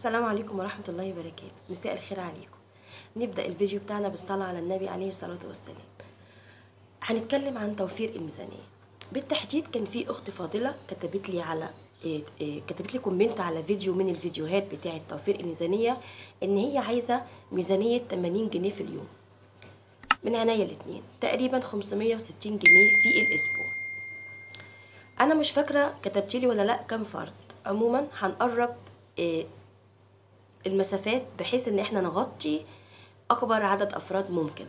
السلام عليكم ورحمة الله وبركاته مساء الخير عليكم نبدأ الفيديو بتاعنا بالصلاة على النبي عليه الصلاة والسلام هنتكلم عن توفير الميزانية بالتحديد كان في أخت فاضلة كتبت لي على إيه إيه كتبت لي كومنت على فيديو من الفيديوهات بتاعة توفير الميزانية إن هي عايزة ميزانية 80 جنيه في اليوم من عينيا الاتنين تقريبا 560 جنيه في الأسبوع أنا مش فاكرة كتبت لي ولا لأ كام فرد عموما هنقرب إيه المسافات بحيث ان احنا نغطي اكبر عدد افراد ممكن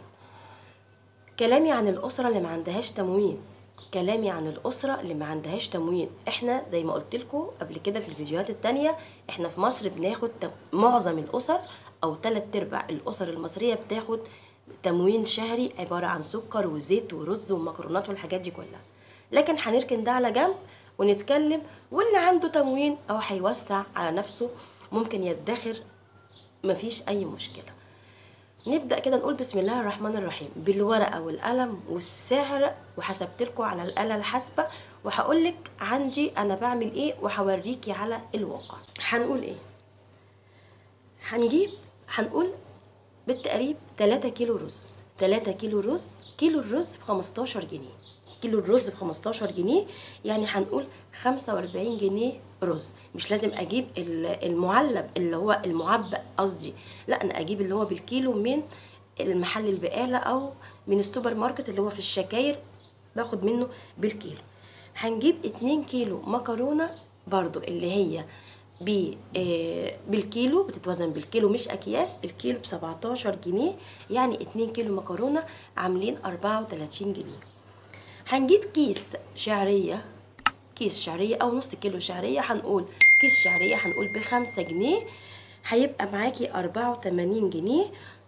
كلامي عن الاسره اللي ما عندهاش تموين كلامي عن الاسره اللي ما عندهاش تموين احنا زي ما قلت لكم قبل كده في الفيديوهات التانية احنا في مصر بناخد تم... معظم الاسر او تلات ارباع الاسر المصريه بتاخد تموين شهري عباره عن سكر وزيت ورز ومكرونات والحاجات دي كلها لكن هنركن ده على جنب ونتكلم واللي عنده تموين او هيوسع على نفسه ممكن يدخر مفيش اي مشكله نبدا كده نقول بسم الله الرحمن الرحيم بالورقه والقلم والسعر وحسبت لكم على الاله الحاسبه وهقول لك عندي انا بعمل ايه وهوريكي على الواقع هنقول ايه هنجيب هنقول بالتقريب 3 كيلو رز 3 كيلو رز كيلو الرز ب 15 جنيه كيلو الرز ب 15 جنيه يعني هنقول 45 جنيه رز مش لازم اجيب المعلب اللي هو المعبأ قصدي لا انا اجيب اللي هو بالكيلو من المحل البقاله او من السوبر ماركت اللي هو في الشكاير باخد منه بالكيلو هنجيب 2 كيلو مكرونه برضو اللي هي ب بالكيلو بتتوزن بالكيلو مش اكياس الكيلو ب 17 جنيه يعني 2 كيلو مكرونه عاملين 34 جنيه هنجيب كيس شعريه كيس شعريه او نص كيلو شعريه هنقول كيس شعريه هنقول بخمسة جنيه هيبقى معاكي أربعة وتمانين جنيه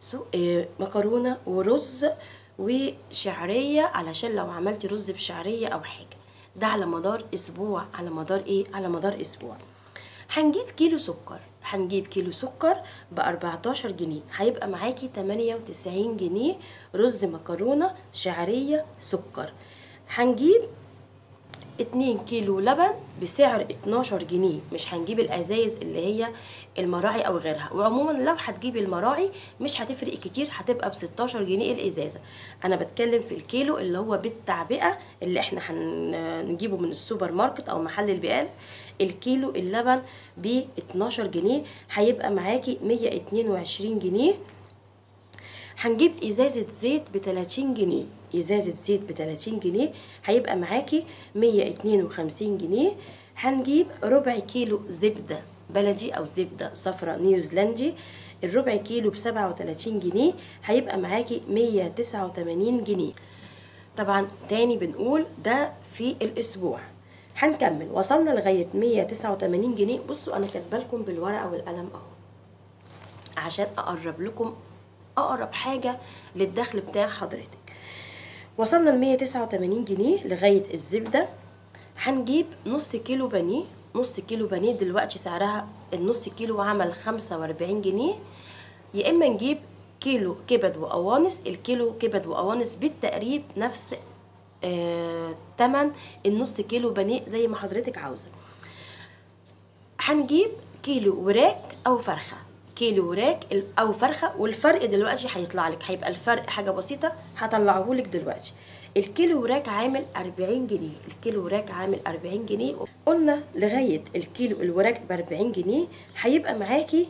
مكرونه ورز وشعريه علشان لو عملتي رز بشعريه او حاجه ده على مدار اسبوع على مدار ايه على مدار اسبوع هنجيب كيلو سكر هنجيب كيلو سكر ب 14 جنيه هيبقى معاكي 98 جنيه رز مكرونه شعريه سكر هنجيب 2 كيلو لبن بسعر 12 جنيه مش هنجيب الازايز اللي هي المراعي او غيرها وعموما لو هتجيبي المراعي مش هتفرق كتير هتبقى ب 16 جنيه الازازه انا بتكلم في الكيلو اللي هو بالتعبئه اللي احنا هنجيبه من السوبر ماركت او محل البقال الكيلو اللبن ب 12 جنيه هيبقى معاكي 122 جنيه هنجيب ازازه زيت ب 30 جنيه ازازه زيت ب 30 جنيه هيبقى معاكي 152 جنيه هنجيب ربع كيلو زبده بلدي او زبده صفراء نيوزيلندي الربع كيلو ب 37 جنيه هيبقى معاكي 189 جنيه طبعا تاني بنقول ده في الاسبوع هنكمل وصلنا لغايه 189 جنيه بصوا انا كاتبه لكم بالورقه والقلم اهو عشان اقرب لكم اقرب حاجه للدخل بتاع حضرتك وصلنا ل 189 جنيه لغايه الزبده هنجيب نص كيلو بانيه نص كيلو بانيه دلوقتي سعرها النص كيلو عمل 45 جنيه يا اما نجيب كيلو كبد وقوانص الكيلو كبد وقوانص بالتقريب نفس آه تمن النص كيلو بانيه زي ما حضرتك عاوزه هنجيب كيلو وراك او فرخه كيلو وراك او فرخه والفرق دلوقتي هيطلع لك هيبقى الفرق حاجه بسيطه هطلعه لك دلوقتي الكيلو وراك عامل 40 جنيه الكيلو وراك عامل 40 جنيه قلنا لغايه الكيلو الوراك ب 40 جنيه هيبقى معاكي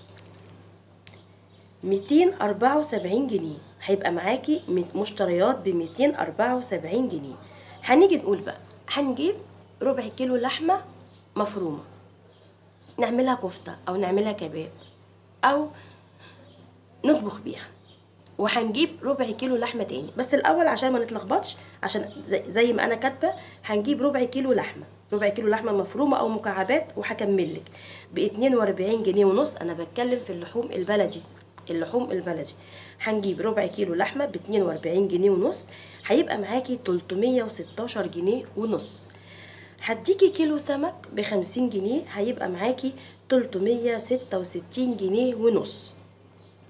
274 جنيه هيبقى معاكي مشتريات ب 274 جنيه هنيجي نقول بقى هنجيب ربع كيلو لحمه مفرومه نعملها كفته او نعملها كباب او نطبخ بيها وهنجيب ربع كيلو لحمه تاني بس الاول عشان ما نتلخبطش عشان زي, زي ما انا كاتبه هنجيب ربع كيلو لحمه ربع كيلو لحمه مفرومه او مكعبات وهكمل لك ب 42 جنيه ونص انا بتكلم في اللحوم البلدي اللحوم البلدي هنجيب ربع كيلو لحمه ب 42 جنيه ونص هيبقى معاكي 316 جنيه ونص هديكي كيلو سمك ب 50 جنيه هيبقى معاكي 366 جنيه ونص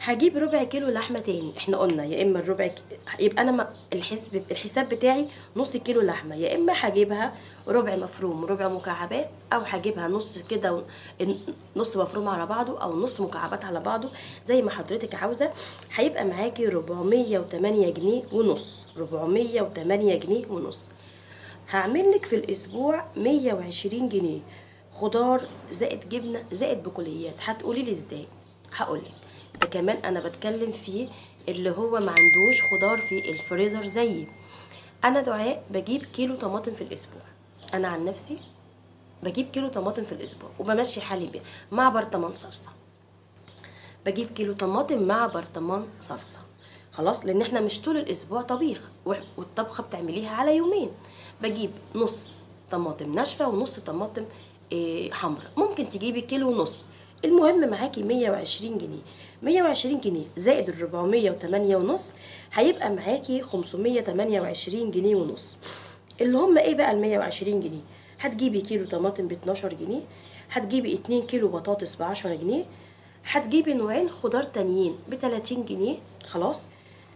هجيب ربع كيلو لحمه تاني احنا قلنا يا اما الربع ك... يبقى انا ما- الحسب الحساب بتاعي نص كيلو لحمه يا اما هجيبها ربع مفروم وربع مكعبات او هجيبها نص كده و... نص مفروم على بعضه او نص مكعبات على بعضه زي ما حضرتك عاوزه هيبقى معاكي 408 جنيه ونص 408 جنيه ونص هعمل لك في الاسبوع 120 جنيه خضار زائد جبنه زائد بقوليات هتقولي لي ازاي هقول لك ده كمان انا بتكلم فيه اللي هو ما عندوش خضار في الفريزر زيي انا دعاء بجيب كيلو طماطم في الاسبوع انا عن نفسي بجيب كيلو طماطم في الاسبوع وبمشي حالي بيها مع برطمان صلصه بجيب كيلو طماطم مع برطمان صلصه خلاص لان احنا مش طول الاسبوع طبيخ و- والطبخه بتعمليها على يومين بجيب نص طماطم ناشفه ونص طماطم إيه حمراء ممكن تجيبي كيلو ونص المهم معاكي 120 جنيه 120 جنيه زائد ال 408 ونص هيبقى معاكي 528 جنيه ونص اللي هم ايه بقى ال 120 جنيه هتجيبي كيلو طماطم ب 12 جنيه هتجيبي 2 كيلو بطاطس ب 10 جنيه هتجيبي نوعين خضار تانيين ب 30 جنيه خلاص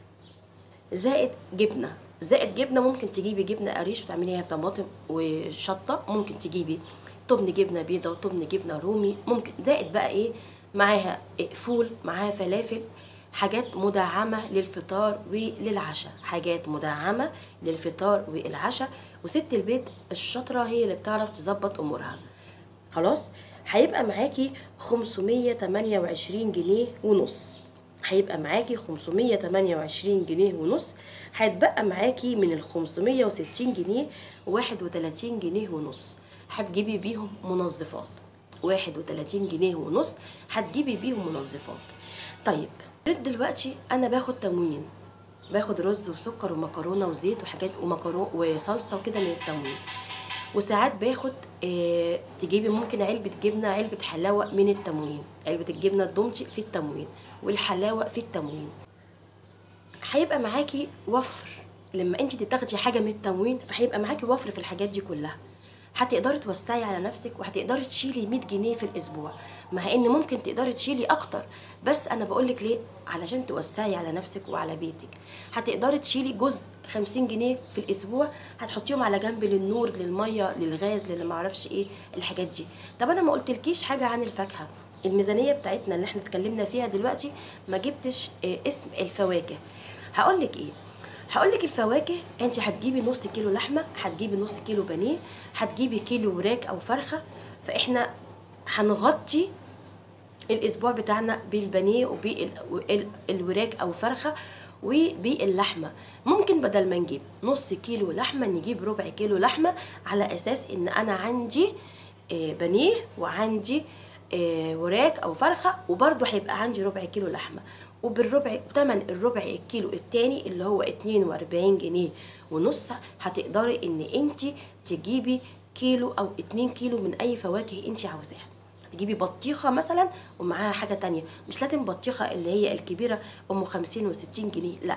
زائد جبنه زائد جبنه ممكن تجيبي جبنه قريش وتعمليها بطماطم وشطه ممكن تجيبي طبن جبنه بيضه وطبن جبنه رومي ممكن زائد بقى ايه معاها إيه فول معاها فلافل حاجات مدعمه للفطار وللعشاء حاجات مدعمه للفطار والعشاء وست البيت الشاطره هي اللي بتعرف تظبط امورها خلاص هيبقى معاكي 528 جنيه ونص هيبقى معاكي 528 جنيه ونص هيتبقى معاكي من ال 560 جنيه 31 جنيه ونص هتجيبي بيهم منظفات 31 جنيه ونص هتجيبي بيهم منظفات طيب دلوقتي انا باخد تموين باخد رز وسكر ومكرونه وزيت وحاجات ومكرونه وصلصه وكده من التموين وساعات باخد آه تجيبي ممكن علبة جبنة علبة حلاوة من التموين علبة الجبنة الدومتي في التموين والحلاوة في التموين هيبقى معاكي وفر لما انت تاخدي حاجة من التموين فهيبقى معاكي وفر في الحاجات دي كلها هتقدري توسعي على نفسك وهتقدري تشيلي 100 جنيه في الاسبوع مع ان ممكن تقدري تشيلي اكتر بس انا بقولك ليه علشان توسعي على نفسك وعلى بيتك هتقدري تشيلي جزء 50 جنيه في الاسبوع هتحطيهم على جنب للنور للميه للغاز للي معرفش ايه الحاجات دي طب انا ما قلتلكيش حاجه عن الفاكهه الميزانيه بتاعتنا اللي احنا اتكلمنا فيها دلوقتي ما جبتش اه اسم الفواكه هقولك ايه هقولك الفواكه انت هتجيبي نص كيلو لحمه هتجيبي نص كيلو بانيه هتجيبي كيلو وراك او فرخه فاحنا هنغطي الاسبوع بتاعنا بالبانيه وبالوراك او فرخه وباللحمه ممكن بدل ما نجيب نص كيلو لحمه نجيب ربع كيلو لحمه على اساس ان انا عندي آه، بانيه وعندي آه، وراك او فرخه وبرده هيبقى عندي ربع كيلو لحمه وبالربع تمن الربع الكيلو التاني اللي هو 42 جنيه ونص هتقدري ان انت تجيبي كيلو او 2 كيلو من اي فواكه انت عاوزاها تجيبي بطيخه مثلا ومعاها حاجه تانية مش لازم بطيخه اللي هي الكبيره ام 50 و60 جنيه لا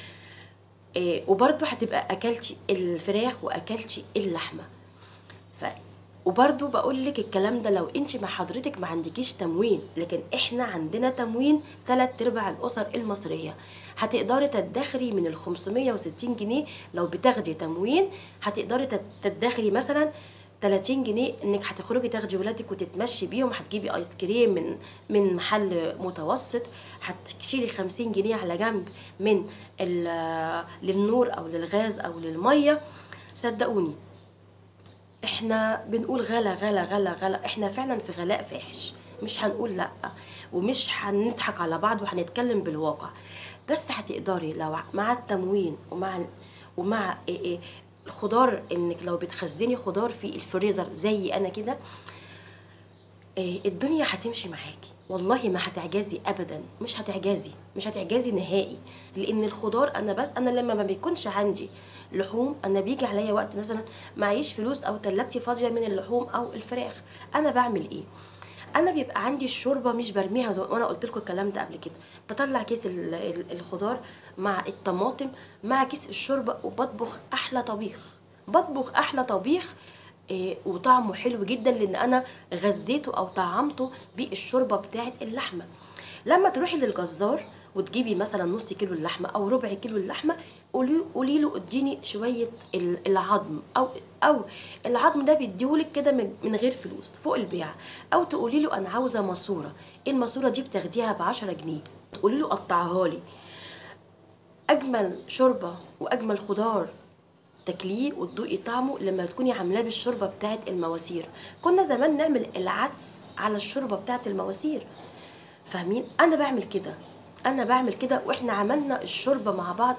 إيه وبرده هتبقى اكلتي الفراخ واكلتي اللحمه ف وبرده بقول لك الكلام ده لو انت مع حضرتك ما عندكيش تموين لكن احنا عندنا تموين ثلاث ارباع الاسر المصريه هتقدري تدخري من ال 560 جنيه لو بتاخدي تموين هتقدري تد- تدخري مثلا 30 جنيه انك هتخرجي تاخدي ولادك وتتمشي بيهم هتجيبي ايس كريم من من محل متوسط هتشيلي 50 جنيه على جنب من ال- للنور او للغاز او للميه صدقوني احنا بنقول غلا غلا غلا غلا احنا فعلا في غلاء فاحش مش هنقول لا ومش هنضحك على بعض وهنتكلم بالواقع بس هتقدري لو مع التموين ومع ومع إيه إيه الخضار انك لو بتخزني خضار في الفريزر زي انا كده إيه الدنيا هتمشي معاكي والله ما هتعجزي ابدا مش هتعجزي مش هتعجزي نهائي لان الخضار انا بس انا لما ما بيكونش عندي لحوم انا بيجي عليا وقت مثلا معيش فلوس او تلاجتي فاضيه من اللحوم او الفراخ انا بعمل ايه انا بيبقى عندي الشوربه مش برميها زي وانا قلت لكم الكلام ده قبل كده بطلع كيس ال- ال- الخضار مع الطماطم مع كيس الشوربه وبطبخ احلى طبيخ بطبخ احلى طبيخ إيه، وطعمه حلو جدا لان انا غذيته او طعمته بالشوربه بتاعه اللحمه لما تروحي للجزار وتجيبي مثلا نص كيلو اللحمه او ربع كيلو اللحمه قولي قولي له اديني شويه ال- العظم او او العظم ده بيديهولك كده من من غير فلوس فوق البيعه او تقولي له انا عاوزه ماسوره الماسوره دي بتاخديها ب 10 جنيه تقولي له قطعها لي اجمل شوربه واجمل خضار تاكليه وتدوقي طعمه لما تكوني عاملاه بالشوربه بتاعه المواسير كنا زمان نعمل العدس على الشوربه بتاعه المواسير فاهمين انا بعمل كده انا بعمل كده واحنا عملنا الشوربه مع بعض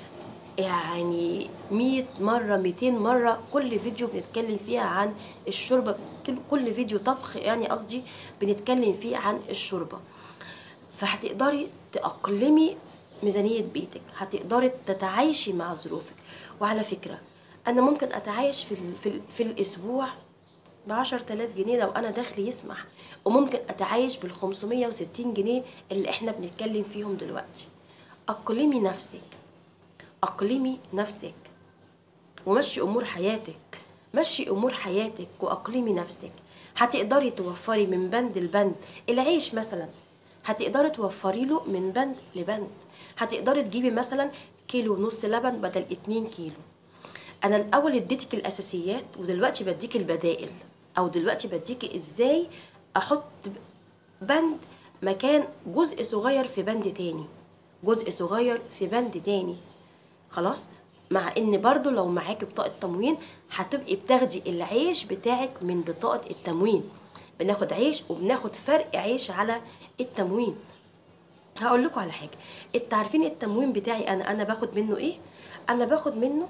يعني 100 مرة 200 مرة كل فيديو بنتكلم فيها عن الشوربة كل- كل فيديو طبخ يعني قصدي بنتكلم فيه عن الشوربة فهتقدري تأقلمي ميزانية بيتك هتقدري تتعايشي مع ظروفك وعلى فكرة أنا ممكن أتعايش في, ال- في, ال- في الأسبوع ب 10000 جنيه لو أنا دخلي يسمح وممكن أتعايش بال 560 جنيه اللي إحنا بنتكلم فيهم دلوقتي أقلمي نفسك أقلمي نفسك ومشي امور حياتك مشي امور حياتك واقلمي نفسك هتقدري توفري من بند لبند العيش مثلا هتقدري توفري له من بند لبند هتقدري تجيبي مثلا كيلو ونص لبن بدل اتنين كيلو انا الاول اديتك الاساسيات ودلوقتي بديك البدائل او دلوقتي بديك ازاي احط بند مكان جزء صغير في بند تاني جزء صغير في بند تاني خلاص مع ان برضو لو معاكي بطاقه تموين هتبقي بتاخدي العيش بتاعك من بطاقه التموين بناخد عيش وبناخد فرق عيش على التموين هقول لكم على حاجه انت عارفين التموين بتاعي انا انا باخد منه ايه انا باخد منه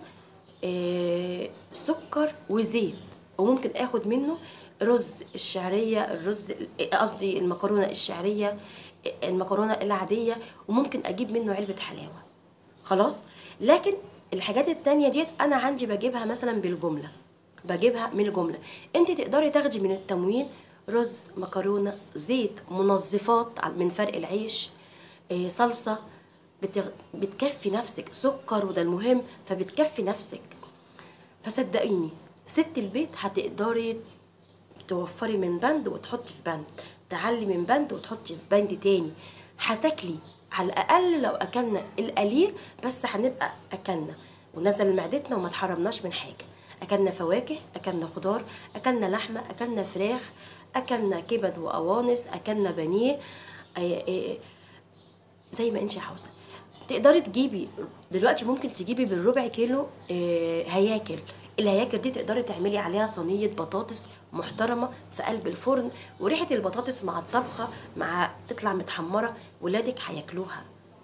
آه سكر وزيت وممكن اخد منه رز الشعريه الرز قصدي المكرونه الشعريه المكرونه العاديه وممكن اجيب منه علبه حلاوه خلاص لكن الحاجات التانية ديت انا عندي بجيبها مثلا بالجمله بجيبها من الجمله انت تقدري تاخدي من التموين رز مكرونه زيت منظفات من فرق العيش إيه، صلصه بتغ... بتكفي نفسك سكر وده المهم فبتكفي نفسك فصدقيني ست البيت هتقدري توفري من بند وتحطي في بند تعلي من بند وتحطي في بند تاني هتاكلي على الاقل لو اكلنا القليل بس هنبقى اكلنا ونزل معدتنا وما اتحرمناش من حاجه اكلنا فواكه اكلنا خضار اكلنا لحمه اكلنا فراخ اكلنا كبد وقوانص اكلنا بانيه آه، آه، زي ما انت عاوزه تقدري تجيبي دلوقتي ممكن تجيبي بالربع كيلو آه، هياكل الهياكل دي تقدري تعملي عليها صينيه بطاطس محترمه في قلب الفرن وريحه البطاطس مع الطبخه مع تطلع متحمره ولادك هياكلوها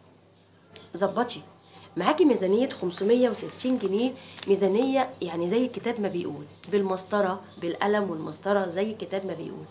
ظبطي معاكي ميزانية 560 جنيه ميزانية يعني زي الكتاب ما بيقول بالمسطرة بالقلم والمسطرة زي الكتاب ما بيقول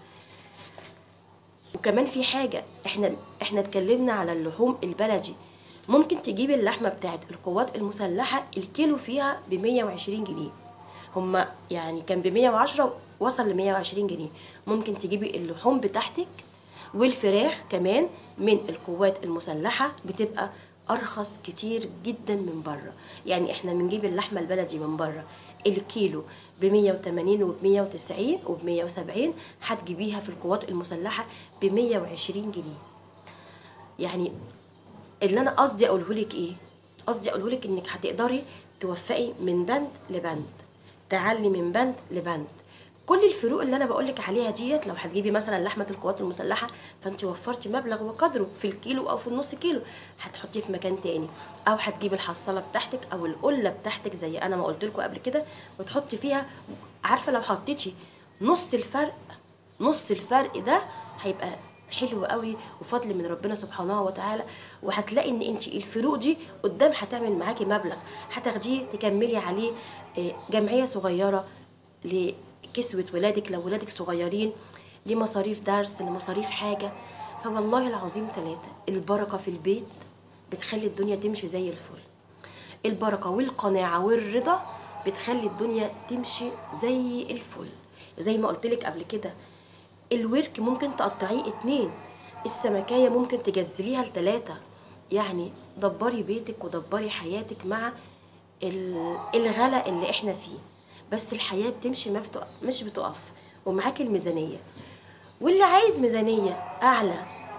وكمان في حاجة احنا احنا اتكلمنا على اللحوم البلدي ممكن تجيبي اللحمة بتاعت القوات المسلحة الكيلو فيها ب 120 جنيه هما يعني كان ب 110 وصل ل 120 جنيه ممكن تجيبي اللحوم بتاعتك والفراخ كمان من القوات المسلحة بتبقى أرخص كتير جدا من بره يعني احنا بنجيب اللحمة البلدي من بره الكيلو ب 180 وب 190 وب 170 هتجيبيها في القوات المسلحة ب 120 جنيه يعني اللي انا قصدي اقوله لك ايه قصدي اقوله لك انك هتقدري توفقي من بند لبند تعلي من بند لبند كل الفروق اللي انا بقول لك عليها ديت لو هتجيبي مثلا لحمه القوات المسلحه فانت وفرتي مبلغ وقدره في الكيلو او في النص كيلو هتحطيه في مكان تاني او هتجيبي الحصاله بتاعتك او القله بتاعتك زي انا ما قلت لكم قبل كده وتحطي فيها عارفه لو حطيتي نص الفرق نص الفرق ده هيبقى حلو قوي وفضل من ربنا سبحانه وتعالى وهتلاقي ان انت الفروق دي قدام هتعمل معاكي مبلغ هتاخديه تكملي عليه آه، جمعيه صغيره لكسوه ولادك لو ولادك صغيرين لمصاريف درس لمصاريف حاجه فوالله العظيم ثلاثه البركه في البيت بتخلي الدنيا تمشي زي الفل البركه والقناعه والرضا بتخلي الدنيا تمشي زي الفل زي ما قلت لك قبل كده الورك ممكن تقطعيه اتنين السمكية ممكن تجزليها لتلاتة يعني دبري بيتك ودبري حياتك مع ال- الغلا اللي احنا فيه بس الحياة بتمشي ما بتق- مش بتقف ومعاك الميزانية واللي عايز ميزانية أعلى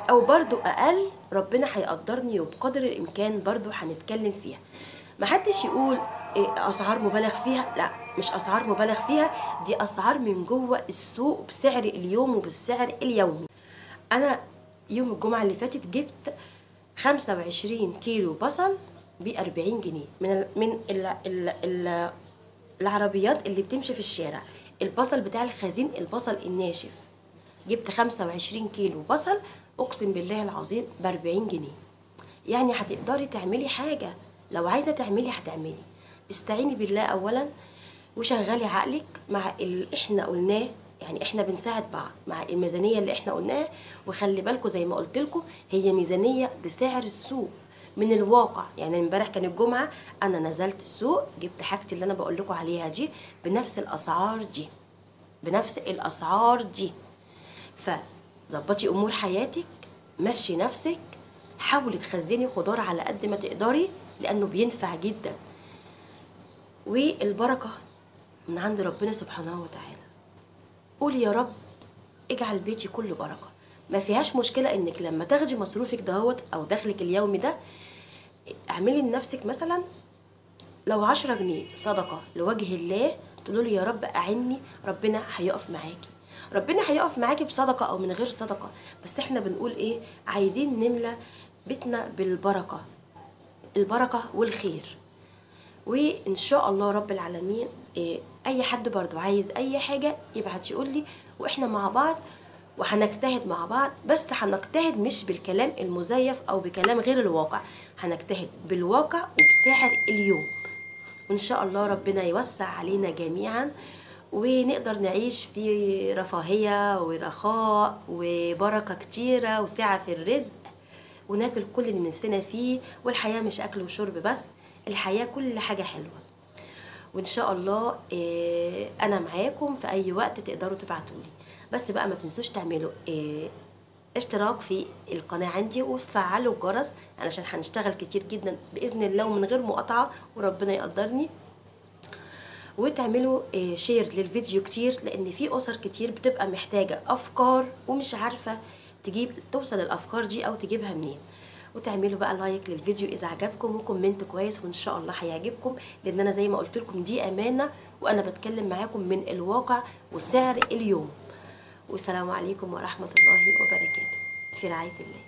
او برضو اقل ربنا هيقدرني وبقدر الامكان برضو هنتكلم فيها محدش يقول إيه اسعار مبالغ فيها لا مش اسعار مبالغ فيها دي اسعار من جوه السوق بسعر اليوم وبالسعر اليومي انا يوم الجمعه اللي فاتت جبت 25 كيلو بصل ب 40 جنيه من ال من ال ال ال العربيات اللي بتمشي في الشارع البصل بتاع الخزين البصل الناشف جبت 25 كيلو بصل اقسم بالله العظيم ب 40 جنيه يعني هتقدري تعملي حاجه لو عايزه تعملي هتعملي استعيني بالله اولا وشغلي عقلك مع اللي احنا قلناه يعني احنا بنساعد بعض مع الميزانيه اللي احنا قلناها وخلي بالكم زي ما قلت لكم هي ميزانيه بسعر السوق من الواقع يعني امبارح كان الجمعه انا نزلت السوق جبت حاجتي اللي انا بقول لكم عليها دي بنفس الاسعار دي بنفس الاسعار دي فظبطي امور حياتك مشي نفسك حاولي تخزني خضار على قد ما تقدري لانه بينفع جدا والبركه من عند ربنا سبحانه وتعالى قولي يا رب اجعل بيتي كله بركه ما فيهاش مشكله انك لما تاخدي مصروفك دهوت او دخلك اليومي ده اعملي لنفسك مثلا لو عشرة جنيه صدقة لوجه الله تقولوا له يا رب أعني ربنا هيقف معاكي ربنا هيقف معاكي بصدقة أو من غير صدقة بس احنا بنقول ايه عايزين نملى بيتنا بالبركة البركة والخير وان شاء الله رب العالمين إيه اي حد برضو عايز اي حاجة يبعت يقول لي واحنا مع بعض وهنجتهد مع بعض بس هنجتهد مش بالكلام المزيف او بكلام غير الواقع هنجتهد بالواقع وبسعر اليوم وان شاء الله ربنا يوسع علينا جميعا ونقدر نعيش في رفاهية ورخاء وبركة كتيرة وسعة في الرزق وناكل كل اللي نفسنا فيه والحياة مش أكل وشرب بس الحياة كل حاجة حلوة وإن شاء الله إيه، أنا معاكم في أي وقت تقدروا تبعتولي بس بقى ما تنسوش تعملوا إيه، اشتراك في القناة عندي وتفعلوا الجرس علشان هنشتغل كتير جدا بإذن الله ومن غير مقاطعة وربنا يقدرني وتعملوا آه، شير للفيديو كتير لان في اسر كتير بتبقى محتاجه افكار ومش عارفه تجيب توصل الافكار دي او تجيبها منين وتعملوا بقى لايك للفيديو اذا عجبكم وكومنت كويس وان شاء الله هيعجبكم لان انا زي ما قلت لكم دي امانه وانا بتكلم معاكم من الواقع وسعر اليوم والسلام عليكم ورحمه الله وبركاته في رعايه الله